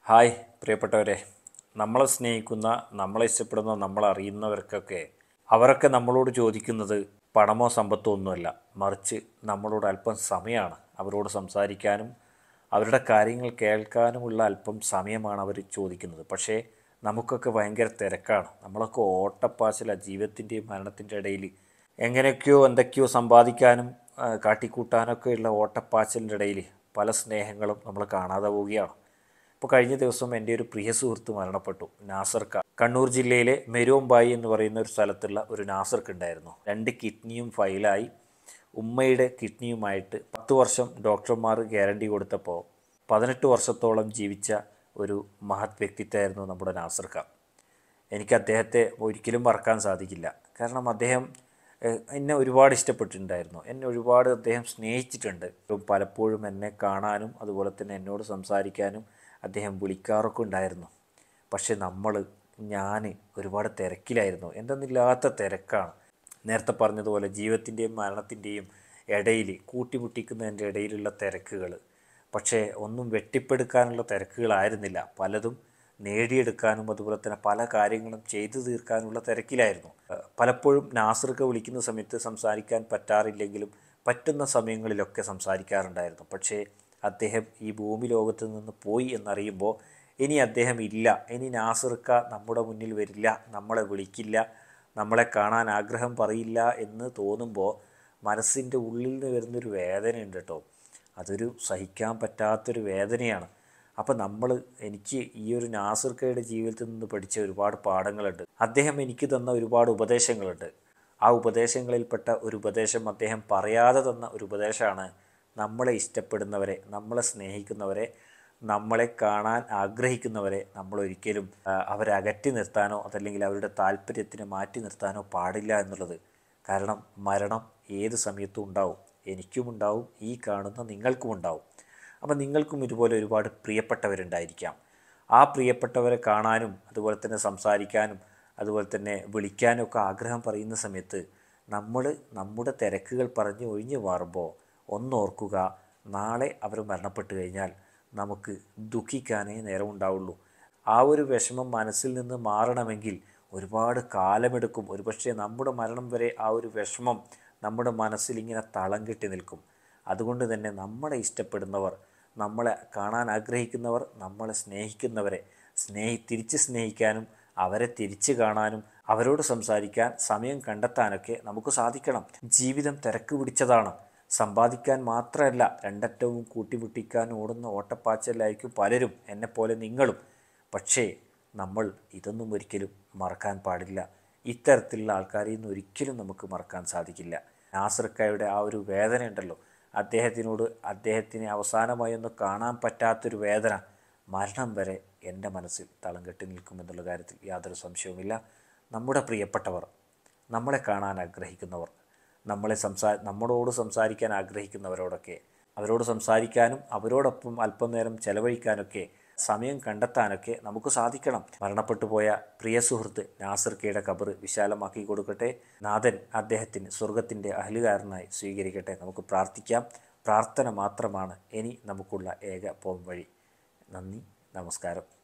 hi പ്രിയപ്പെട്ടവരെ നമ്മളെ സ്നേഹിക്കുന്ന നമ്മളെ ഇഷ്ടപ്പെടുന്ന നമ്മളെ അറിയുന്നവർക്കൊക്കെ അവരൊക്കെ നമ്മളോട് ചോദിക്കുന്നത് പണമോ സമ്പത്തോ ഒന്നുമല്ല മറിച്ച് നമ്മളോട് അല്പം സമയമാണ് അവരോട് സംസാരിക്കാനും അവരുടെ കാര്യങ്ങൾ കേൾക്കാനുമുള്ള അല്പം സമയമാണ് അവർ ചോദിക്കുന്നത് പക്ഷേ നമുക്കൊക്കെ ഭയങ്കര തിരക്കാണ് നമ്മളൊക്കെ ഓട്ടപ്പാച്ചില ജീവിതത്തിൻ്റെയും മരണത്തിൻ്റെ ഇടയിൽ എങ്ങനെയൊക്കെയോ എന്തൊക്കെയോ സമ്പാദിക്കാനും ആ, കാട്ടിക്കൂട്ടാനൊക്കെയുള്ള ഓട്ടപ്പാച്ചിലിൻ്റെ ഇടയിൽ പല സ്നേഹങ്ങളും നമ്മൾ കാണാതെ പോവുകയാണ് ഇപ്പോൾ കഴിഞ്ഞ ദിവസം എൻ്റെ ഒരു പ്രിയ സുഹൃത്ത് മരണപ്പെട്ടു നാസർക്ക കണ്ണൂർ ജില്ലയിലെ മെരോംബായി എന്ന് പറയുന്ന ഒരു സ്ഥലത്തുള്ള ഒരു നാസർക്ക് ഉണ്ടായിരുന്നു രണ്ട് കിഡ്നിയും ഫൈലായി ഉമ്മയുടെ കിഡ്നിയുമായിട്ട് പത്ത് വർഷം ഡോക്ടർമാർ ഗ്യാരണ്ടി കൊടുത്തപ്പോൾ പതിനെട്ട് വർഷത്തോളം ജീവിച്ച ഒരു മഹത് വ്യക്തിത്വമായിരുന്നു നമ്മുടെ നാസർക്ക എനിക്ക് അദ്ദേഹത്തെ ഒരിക്കലും മറക്കാൻ സാധിക്കില്ല കാരണം അദ്ദേഹം ഏഹ്, എന്നെ ഒരുപാട് ഇഷ്ടപ്പെട്ടിട്ടുണ്ടായിരുന്നു എന്നെ ഒരുപാട് അദ്ദേഹം സ്നേഹിച്ചിട്ടുണ്ട് പലപ്പോഴും എന്നെ കാണാനും അതുപോലെ തന്നെ എന്നോട് സംസാരിക്കാനും അദ്ദേഹം വിളിക്കാറൊക്കെ ഉണ്ടായിരുന്നു പക്ഷെ നമ്മൾ ഞാൻ ഒരുപാട് തിരക്കിലായിരുന്നു എന്തെന്നില്ലാത്ത തിരക്കാണ് നേരത്തെ പറഞ്ഞതുപോലെ ജീവിതത്തിൻ്റെയും മരണത്തിൻ്റെയും ഇടയിൽ കൂട്ടിമുട്ടിക്കുന്നതിൻ്റെ ഇടയിലുള്ള തിരക്കുകൾ പക്ഷേ ഒന്നും വെട്ടിപ്പെടുക്കാനുള്ള തിരക്കുകളായിരുന്നില്ല പലതും നേടിയെടുക്കാനും അതുപോലെ തന്നെ പല കാര്യങ്ങളും ചെയ്തു തീർക്കാനുള്ള തിരക്കിലായിരുന്നു ഏഹ് പലപ്പോഴും നാസർക്ക് വിളിക്കുന്ന സമയത്ത് സംസാരിക്കാൻ പറ്റാറില്ലെങ്കിലും പറ്റുന്ന സമയങ്ങളിലൊക്കെ സംസാരിക്കാറുണ്ടായിരുന്നു പക്ഷേ അദ്ദേഹം ഈ ഭൂമി ലോകത്ത് നിന്ന് പോയി എന്നറിയുമ്പോൾ ഇനി അദ്ദേഹം ഇല്ല ഇനി നാസർക്ക നമ്മുടെ മുന്നിൽ വരില്ല നമ്മളെ വിളിക്കില്ല നമ്മളെ കാണാൻ ആഗ്രഹം പറയില്ല എന്ന് തോന്നുമ്പോൾ മനസ്സിൻ്റെ ഉള്ളിൽ നിന്ന് വരുന്നൊരു വേദനയുണ്ട് കേട്ടോ അതൊരു സഹിക്കാൻ പറ്റാത്തൊരു വേദനയാണ് അപ്പം നമ്മൾ എനിക്ക് ഈ ഒരു നാസർക്കയുടെ ജീവിതത്തിൽ നിന്ന് പഠിച്ച ഒരുപാട് പാഠങ്ങളുണ്ട് അദ്ദേഹം എനിക്ക് തന്ന ഒരുപാട് ഉപദേശങ്ങളുണ്ട് ആ ഉപദേശങ്ങളിൽപ്പെട്ട ഒരു ഉപദേശം അദ്ദേഹം പറയാതെ തന്ന ഒരു ഉപദേശമാണ് നമ്മളെ ഇഷ്ടപ്പെടുന്നവരെ നമ്മളെ സ്നേഹിക്കുന്നവരെ നമ്മളെ കാണാൻ ആഗ്രഹിക്കുന്നവരെ നമ്മൾ ഒരിക്കലും ആ, അവരെ അകറ്റി നിർത്താനോ അതല്ലെങ്കിൽ അവരുടെ താല്പര്യത്തിനെ മാറ്റി നിർത്താനോ പാടില്ല എന്നുള്ളത് കാരണം മരണം ഏത് സമയത്തും ഉണ്ടാവും എനിക്കും ഉണ്ടാവും ഈ കാണുന്ന നിങ്ങൾക്കും ഉണ്ടാവും അപ്പം നിങ്ങൾക്കും ഇതുപോലെ ഒരുപാട് പ്രിയപ്പെട്ടവരുണ്ടായിരിക്കാം ആ പ്രിയപ്പെട്ടവരെ കാണാനും അതുപോലെ തന്നെ സംസാരിക്കാനും അതുപോലെ തന്നെ വിളിക്കാനും ഒക്കെ ആഗ്രഹം പറയുന്ന സമയത്ത് നമ്മൾ നമ്മുടെ തിരക്കുകൾ പറഞ്ഞ് ഒഴിഞ്ഞു മാറുമ്പോൾ ഒന്നോർക്കുക നാളെ അവർ മരണപ്പെട്ട് കഴിഞ്ഞാൽ നമുക്ക് ദുഃഖിക്കാനേ നേരമുണ്ടാവുള്ളൂ ആ ഒരു വിഷമം മനസ്സിൽ നിന്ന് മാറണമെങ്കിൽ ഒരുപാട് കാലമെടുക്കും ഒരുപക്ഷെ നമ്മുടെ മരണം വരെ ആ ഒരു വിഷമം നമ്മുടെ മനസ്സിൽ ഇങ്ങനെ തളം കെട്ടി നിൽക്കും അതുകൊണ്ട് തന്നെ നമ്മളെ ഇഷ്ടപ്പെടുന്നവർ നമ്മളെ കാണാൻ ആഗ്രഹിക്കുന്നവർ നമ്മളെ സ്നേഹിക്കുന്നവരെ സ്നേഹി തിരിച്ച് സ്നേഹിക്കാനും അവരെ തിരിച്ച് കാണാനും അവരോട് സംസാരിക്കാൻ സമയം കണ്ടെത്താനൊക്കെ നമുക്ക് സാധിക്കണം ജീവിതം തിരക്ക് പിടിച്ചതാണ് സമ്പാദിക്കാൻ മാത്രമല്ല രണ്ടറ്റവും കൂട്ടിമുട്ടിക്കാൻ ഓടുന്ന ഓട്ടപ്പാച്ചലായിരിക്കും പലരും എന്നെപ്പോലെ നിങ്ങളും പക്ഷേ നമ്മൾ ഇതൊന്നും ഒരിക്കലും മറക്കാൻ പാടില്ല ഇത്തരത്തിലുള്ള ആൾക്കാരെ ഇന്ന് ഒരിക്കലും നമുക്ക് മറക്കാൻ സാധിക്കില്ല നാസർക്കായുടെ ആ ഒരു വേദന ഉണ്ടല്ലോ അദ്ദേഹത്തിനോട് അദ്ദേഹത്തിന് അവസാനമായി ഒന്ന് കാണാൻ പറ്റാത്തൊരു വേദന മരണം വരെ എൻ്റെ മനസ്സിൽ തളം കെട്ടി നിൽക്കുമെന്നുള്ള കാര്യത്തിൽ യാതൊരു സംശയവുമില്ല നമ്മുടെ പ്രിയപ്പെട്ടവർ നമ്മളെ കാണാൻ ആഗ്രഹിക്കുന്നവർ നമ്മളെ സംസാ നമ്മളോട് സംസാരിക്കാൻ ആഗ്രഹിക്കുന്നവരോടൊക്കെ അവരോട് സംസാരിക്കാനും അവരോടൊപ്പം അല്പനേരം ചെലവഴിക്കാനൊക്കെ സമയം കണ്ടെത്താനൊക്കെ നമുക്ക് സാധിക്കണം മരണപ്പെട്ടു പോയ പ്രിയ സുഹൃത്ത് നാസർ കെയുടെ കബറ് വിശാലമാക്കി കൊടുക്കട്ടെ നാഥൻ അദ്ദേഹത്തിന് സ്വർഗത്തിൻ്റെ അഹലുകാരനായി സ്വീകരിക്കട്ടെ നമുക്ക് പ്രാർത്ഥിക്കാം പ്രാർത്ഥന മാത്രമാണ് ഇനി നമുക്കുള്ള ഏക പോം വഴി നന്ദി നമസ്കാരം